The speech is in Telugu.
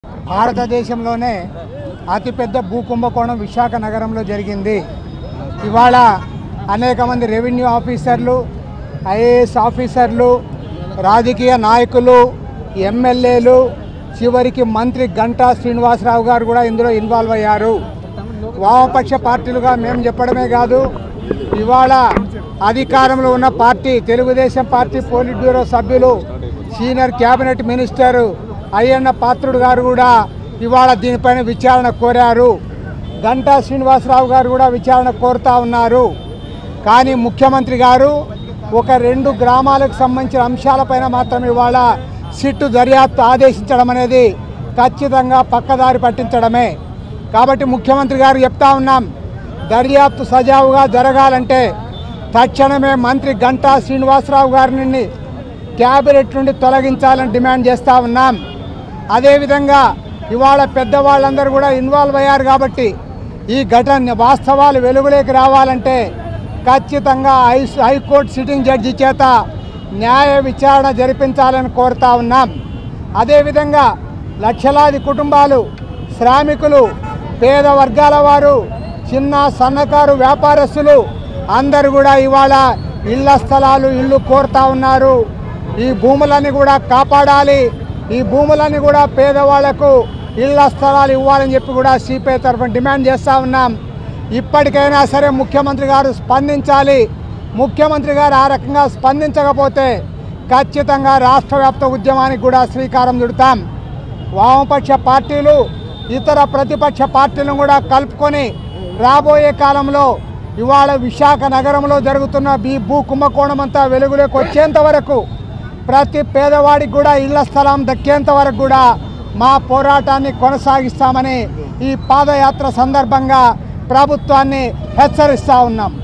భారతదేశంలోనే అతిపెద్ద భూ కుంభకోణం విశాఖ నగరంలో జరిగింది ఇవాళ అనేక మంది రెవెన్యూ ఆఫీసర్లు ఐఏఎస్ ఆఫీసర్లు రాజకీయ నాయకులు ఎమ్మెల్యేలు చివరికి మంత్రి గంటా శ్రీనివాసరావు గారు కూడా ఇందులో ఇన్వాల్వ్ అయ్యారు వామపక్ష పార్టీలుగా మేము చెప్పడమే కాదు ఇవాళ అధికారంలో ఉన్న party Telugu Desam party polit bureau సభ్యులు senior cabinet minister Ayyanna Patrudu garu కూడా ఇవాళ దీనిపైన విచారణ కోరారు గంటా శ్రీనివాసరావు గారు కూడా విచారణ కోరుతా ఉన్నారు కానీ ముఖ్యమంత్రి గారు ఒక రెండు గ్రామాలకు సంబంధించిన అంశాలపైన మాత్రం ఇవాళ సిట్టు దర్యాప్తు ఆదేశించడం అనేది ఖచ్చితంగా పక్కదారి పట్టించడమే కాబట్టి ముఖ్యమంత్రి గారు చెప్తా ఉన్నాం దర్యాప్తు సజావుగా జరగాలంటే తక్షణమే మంత్రి గంటా శ్రీనివాసరావు గారిని క్యాబినెట్ నుండి తొలగించాలని డిమాండ్ చేస్తూ ఉన్నాం అదేవిధంగా ఇవాళ పెద్దవాళ్ళందరూ కూడా ఇన్వాల్వ్ అయ్యారు కాబట్టి ఈ ఘటన వాస్తవాలు వెలుగులోకి రావాలంటే ఖచ్చితంగా హై హైకోర్టు సిట్టింగ్ జడ్జి చేత న్యాయ విచారణ జరిపించాలని కోరుతా ఉన్నాం అదేవిధంగా లక్షలాది కుటుంబాలు శ్రామికులు పేద వర్గాల వారు చిన్న సన్నకారు వ్యాపారస్తులు అందరు కూడా ఇవాళ ఇళ్ల స్థలాలు ఇల్లు కోరుతా ఉన్నారు ఈ భూములన్నీ కూడా కాపాడాలి ఈ భూములన్నీ కూడా పేదవాళ్లకు ఇళ్ల స్థలాలు ఇవ్వాలని చెప్పి కూడా సిపిఐ తరఫున డిమాండ్ చేస్తూ ఉన్నాం ఇప్పటికైనా సరే ముఖ్యమంత్రి గారు స్పందించాలి ముఖ్యమంత్రి గారు ఆ రకంగా స్పందించకపోతే ఖచ్చితంగా రాష్ట్ర వ్యాప్త ఉద్యమానికి కూడా శ్రీకారం చుడతాం వామపక్ష పార్టీలు ఇతర ప్రతిపక్ష పార్టీలను కూడా కలుపుకొని రాబోయే కాలంలో ఇవాళ విశాఖ నగరంలో జరుగుతున్న ఈ భూ కుంభకోణం అంతా వెలుగులోకి వచ్చేంత వరకు ప్రతి పేదవాడికి కూడా ఇళ్ల స్థలం దక్కేంత వరకు కూడా మా పోరాటాన్ని కొనసాగిస్తామని ఈ పాదయాత్ర సందర్భంగా ప్రభుత్వాన్ని హెచ్చరిస్తా ఉన్నాం